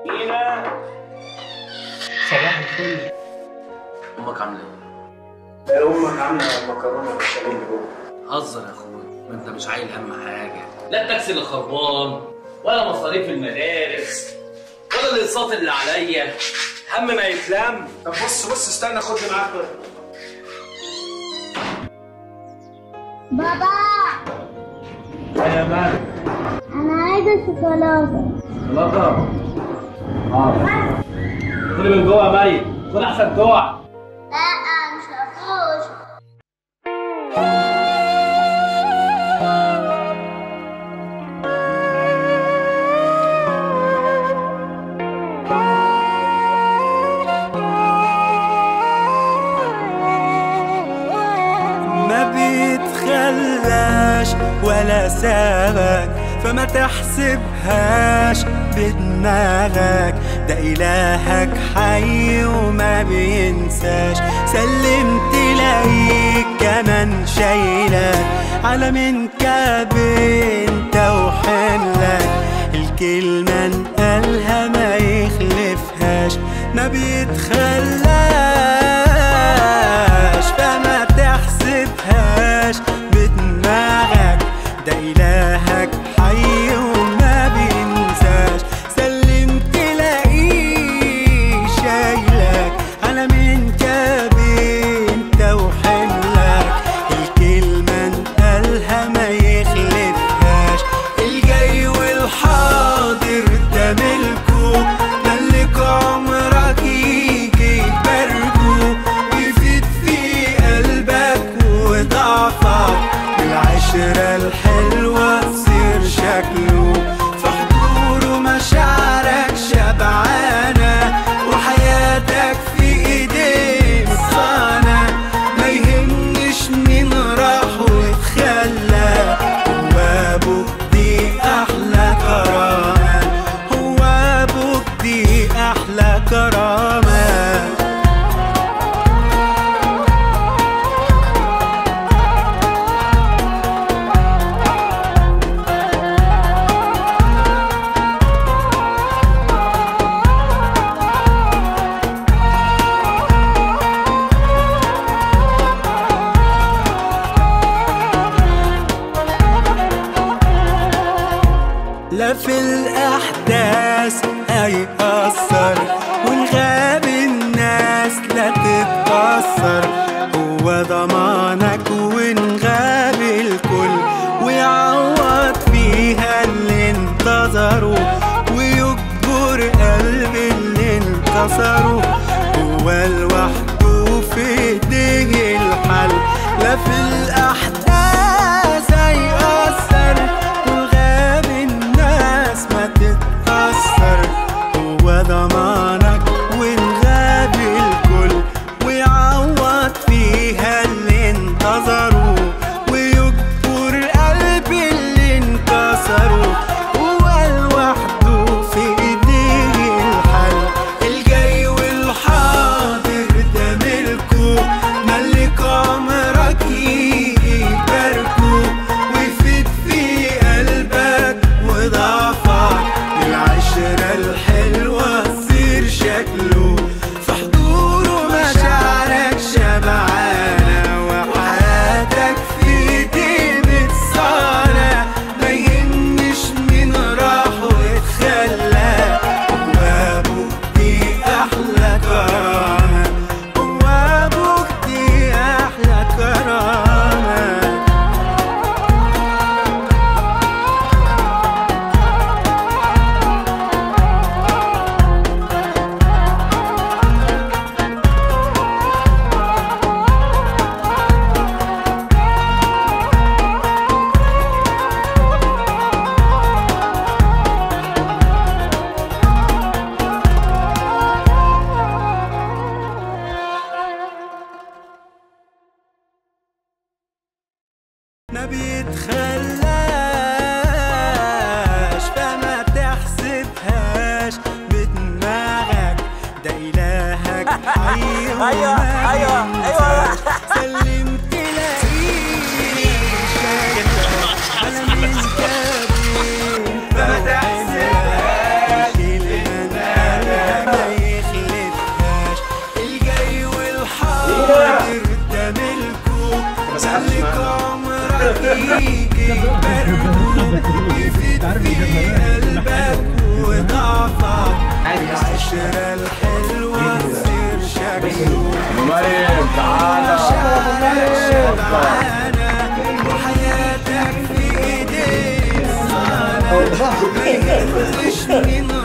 مينا صباح الفل امك عامله ايه؟ يا امك عامله مكرونه بشاميل جوه هزر يا اخويا ما انت مش عايل هم حاجه لا التاكسي اللي خربان ولا مصاريف المدارس ولا الاقساط اللي عليا هم ما يتلم طب بص بص استنى خدني معاك بقى. بابا يا مالك انا عايزه شوكولاته شوكولاته اه خدي من جوه يا ميت خد احسن جوع لا مش هفوز ما بيتخلاش ولا سابك فما تحسبهاش بدماغك ده إلهك حي وما بينساش سلمت تلاقيك كمان شايلك على منكب انت وحلك الكلمة نقالها ما يخلفهاش ما بيتخلاش فما تحسبهاش بدماغك ده إلهك حي وما بينساش سلم تلاقيه شايلك على منكب انت وحملك الكلمة نقالها ما يخلفهاش الجاي والحاضر ده ملكه ملك عمرك يجي يباركه ويفيد في قلبك وضعفك بالعشرة الحلوة تصير شكله في حضوره مشاعرك شبعانة وحياتك في ايديه صانع ما يهمش مين راح واتخلى هو ابوك دي احلى كرامة هو ابوك دي احلى كرامة لا في الأحداث هيأثر وإن غاب الناس لا تتأثر هو ضمانك وإن غاب الكل ويعوض فيها اللي انتظروا ويجبر قلب اللي انكسروا هو لوحده في ايديه الحل لا في الأحداث هيأثر وغاب الناس ما تتأثر هو ضمانك وإن غاب الكل ويعوض فيها اللي انتظروا ويجبر قلب اللي انكسروا هو لوحده في ايديه الحل الجاي والحاضر ده ملكه ملك عمرك يجي يباركه ويفيد في قلبك وضعفك العشرة الحلوة تصير شكله في حضوره مشاعرك شبعانة وحياتك في ايديه بتصانع ما يهمش مين راح واتخلى هو ابوك دي احلى كرامة هو ابوك دي احلى كرامة ما بيتخلاش فما تحسبهاش بدماغك ده إلهك حي وما أيوة، أيوة، أيوة. ينساش. سلم تلاقيه شايلك على منكبين فما تحسبهاش يجي برد يفيد في قلبك وضعفك العشرة الحلوة تصير شكله مريم تعالى شبعانة وحياتك في ايديك صانع ما يهمش مين